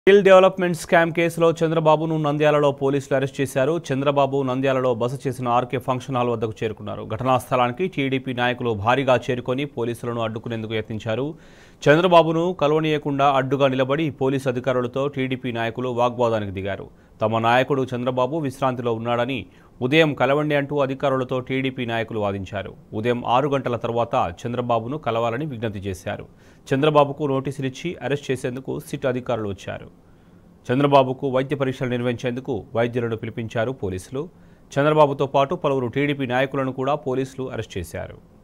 skill development scam కేసులో చంద్రబాబును నంద్యాలలో పోలీసులు అరెస్ట్ చేశారు చంద్రబాబు నంద్యాలలో బస చేసిన ఆర్కే ఫంక్షన్ హాల్ వద్దకు చేరుకున్నారు ఘటనా స్థలానికి టీడీపీ నాయకులు భారీగా చేరుకొని పోలీసులను అడ్డుకునేందుకు యత్నించారు చంద్రబాబును కలవనీయకుండా అడ్డుగా నిలబడి పోలీసు అధికారులతో టీడీపీ నాయకులు వాగ్వాదానికి దిగారు తమ నాయకుడు చంద్రబాబు విశ్రాంతిలో ఉన్నాడని ఉదయం కలవండి అంటూ అధికారులతో టీడీపీ నాయకులు వాదించారు ఉదయం ఆరు గంటల తర్వాత చంద్రబాబును కలవాలని విజ్ఞప్తి చేశారు చంద్రబాబుకు నోటీసులు ఇచ్చి అరెస్ట్ చేసేందుకు సిట్ అధికారులు వచ్చారు చంద్రబాబుకు వైద్య పరీక్షలు నిర్వహించేందుకు వైద్యులను పిలిపించారు పోలీసులు చంద్రబాబుతో పాటు పలువురు టీడీపీ నాయకులను కూడా పోలీసులు అరెస్ట్ చేశారు